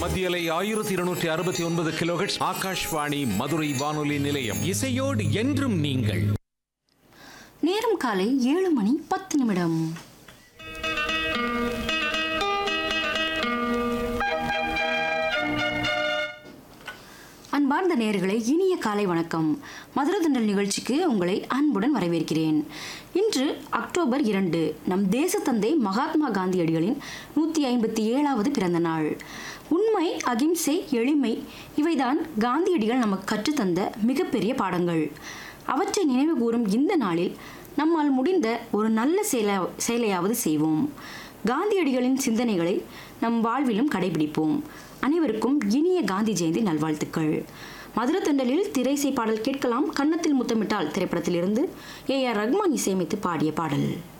மத்தியலை ஆயிரத்தி இருநூற்றி அறுபத்தி ஒன்பது கிலோஹெட்ஸ் ஆகாஷ்வாணி மதுரை வானொலி நிலையம் இசையோடு என்றும் நீங்கள் நேரம் காலை ஏழு மணி பத்து நிமிடம் அன்பார்ந்த நேயர்களே இனிய காலை வணக்கம் மதுரை தண்டல் நிகழ்ச்சிக்கு உங்களை அன்புடன் வரவேற்கிறேன் இன்று அக்டோபர் இரண்டு நம் தேசத்தந்தை மகாத்மா காந்தியடிகளின் நூற்றி ஐம்பத்தி ஏழாவது பிறந்த நாள் உண்மை அகிம்சை எளிமை இவைதான் காந்தியடிகள் நமக்கு கற்றுத்தந்த மிகப்பெரிய பாடங்கள் அவற்றை நினைவு கூறும் இந்த நாளில் நம்மால் முடிந்த ஒரு நல்ல செயல செயலையாவது செய்வோம் காந்தியடிகளின் சிந்தனைகளை நம் வாழ்விலும் கடைபிடிப்போம் அனைவருக்கும் இனிய காந்தி ஜெயந்தி நல்வாழ்த்துக்கள் மதுரை தண்டலில் திரைசை பாடல் கேட்கலாம் கன்னத்தில் முத்தமிட்டால் திரைப்படத்திலிருந்து ஏ ஆர் ரஹ்மான் இசையமைத்து பாடிய பாடல்